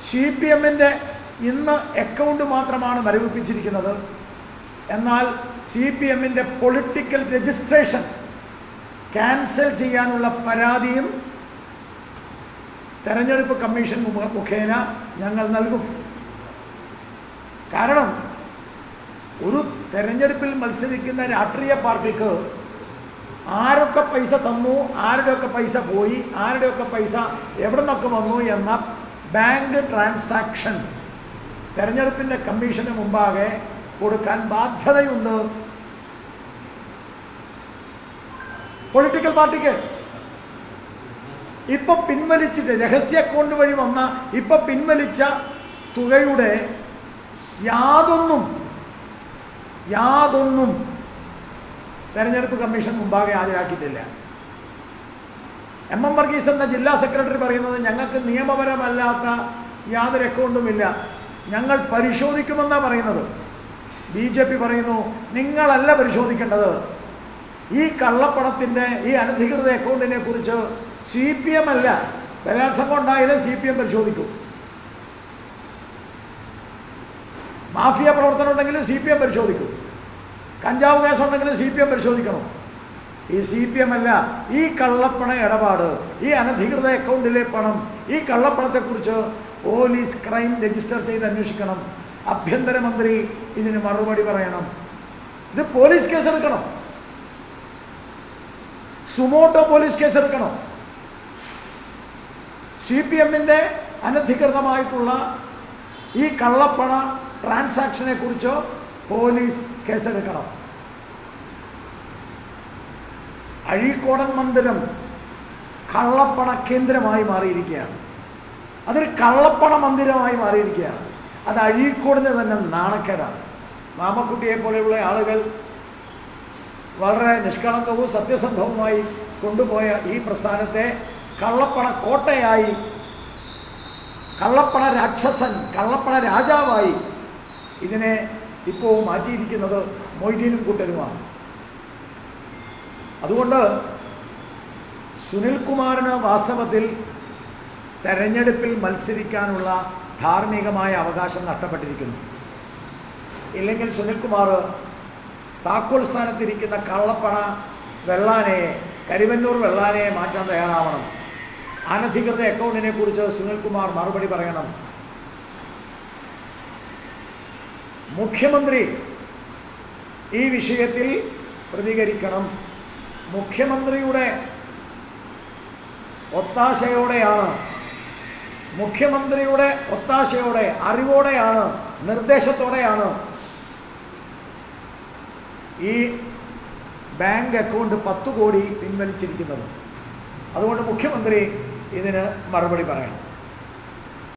C P എമ്മിൻ്റെ ഇന്ന് account മാത്രമാണ് മരവിപ്പിച്ചിരിക്കുന്നത് എന്നാൽ സി പി എമ്മിൻ്റെ പൊളിറ്റിക്കൽ രജിസ്ട്രേഷൻ ക്യാൻസൽ ചെയ്യാനുള്ള പരാതിയും തെരഞ്ഞെടുപ്പ് കമ്മീഷൻ മുഖ- മുഖേന ഞങ്ങൾ നൽകും കാരണം ഒരു തെരഞ്ഞെടുപ്പിൽ മത്സരിക്കുന്ന രാഷ്ട്രീയ പാർട്ടിക്ക് ആരൊക്കെ പൈസ തന്നു ആരുടെയൊക്കെ പൈസ പോയി ആരുടെയൊക്കെ പൈസ എവിടെ നിന്നൊക്കെ വന്നു എന്ന ബാങ്ക് ട്രാൻസാക്ഷൻ തെരഞ്ഞെടുപ്പിൻ്റെ കമ്മീഷന് മുമ്പാകെ കൊടുക്കാൻ ബാധ്യതയുണ്ട് പൊളിറ്റിക്കൽ പാർട്ടിക്ക് ഇപ്പൊ പിൻവലിച്ചിട്ട് രഹസ്യ അക്കൗണ്ട് വഴി വന്ന ഇപ്പൊ പിൻവലിച്ച തുകയുടെ യാതൊന്നും യാതൊന്നും തെരഞ്ഞെടുപ്പ് കമ്മീഷൻ മുമ്പാകെ ഹാജരാക്കിയിട്ടില്ല എം എം വർഗീസ് എന്ന ജില്ലാ സെക്രട്ടറി പറയുന്നത് ഞങ്ങൾക്ക് നിയമപരമല്ലാത്ത യാതൊരു അക്കൗണ്ടുമില്ല ഞങ്ങൾ പരിശോധിക്കുമെന്നാണ് പറയുന്നത് ബി ജെ പി പറയുന്നു നിങ്ങളല്ല പരിശോധിക്കേണ്ടത് ഈ കള്ളപ്പണത്തിൻ്റെ ഈ അനധികൃത അക്കൗണ്ടിനെ കുറിച്ച് സി പി എം അല്ല ബലാത്സംഗം ഉണ്ടായാലും സി പി എം പരിശോധിക്കും മാഫിയ പ്രവർത്തനം ഉണ്ടെങ്കിൽ സി പി എം പരിശോധിക്കും കഞ്ചാവ് കേസ് ഉണ്ടെങ്കിൽ സി പി എം പരിശോധിക്കണം ഈ സി പി എം അല്ല ഈ കള്ളപ്പണ ഇടപാട് ഈ അനധികൃത അക്കൗണ്ടിലെ പണം ഈ കള്ളപ്പണത്തെക്കുറിച്ച് പോലീസ് ക്രൈം രജിസ്റ്റർ ചെയ്ത് അന്വേഷിക്കണം ആഭ്യന്തരമന്ത്രി ഇതിന് മറുപടി പറയണം ഇത് പോലീസ് കേസെടുക്കണം സുമോട്ടോ പോലീസ് കേസെടുക്കണം സി പി എമ്മിൻ്റെ അനധികൃതമായിട്ടുള്ള ഈ കള്ളപ്പണ ട്രാൻസാക്ഷനെ കുറിച്ച് പോലീസ് കേസെടുക്കണം അഴീക്കോടൻ മന്ദിരം കള്ളപ്പണ കേന്ദ്രമായി മാറിയിരിക്കുകയാണ് അതൊരു കള്ളപ്പണ മന്ദിരമായി മാറിയിരിക്കുകയാണ് അത് അഴീക്കോടിന് തന്നെ നാണക്കേടാണ് മാമക്കുട്ടിയെ പോലെയുള്ള ആളുകൾ വളരെ നിഷ്കളങ്കവും സത്യസന്ധവുമായി കൊണ്ടുപോയ ഈ പ്രസ്ഥാനത്തെ കള്ളപ്പണ കോട്ടയായി കള്ളപ്പണ രാക്ഷസൻ കള്ളപ്പണ രാജാവായി ഇതിനെ ഇപ്പോൾ മാറ്റിയിരിക്കുന്നത് മൊയ്തീനും കൂട്ടരുമാണ് അതുകൊണ്ട് സുനിൽകുമാറിന് വാസ്തവത്തിൽ തെരഞ്ഞെടുപ്പിൽ മത്സരിക്കാനുള്ള ധാർമ്മികമായ അവകാശം നഷ്ടപ്പെട്ടിരിക്കുന്നു ഇല്ലെങ്കിൽ സുനിൽകുമാർ താക്കോൽ സ്ഥാനത്തിരിക്കുന്ന കള്ളപ്പണ വെള്ളാനയെ കരുവന്നൂർ വെള്ളാനയെ മാറ്റാൻ തയ്യാറാവണം അനധികൃത അക്കൗണ്ടിനെ കുറിച്ച് സുനിൽകുമാർ മറുപടി പറയണം മുഖ്യമന്ത്രി ഈ വിഷയത്തിൽ പ്രതികരിക്കണം മുഖ്യമന്ത്രിയുടെ ഒത്താശയോടെയാണ് മുഖ്യമന്ത്രിയുടെ ഒത്താശയോടെ അറിവോടെയാണ് നിർദ്ദേശത്തോടെയാണ് ഈ ബാങ്ക് അക്കൗണ്ട് പത്ത് കോടി പിൻവലിച്ചിരിക്കുന്നത് അതുകൊണ്ട് മുഖ്യമന്ത്രി ഇതിന് മറുപടി പറയണം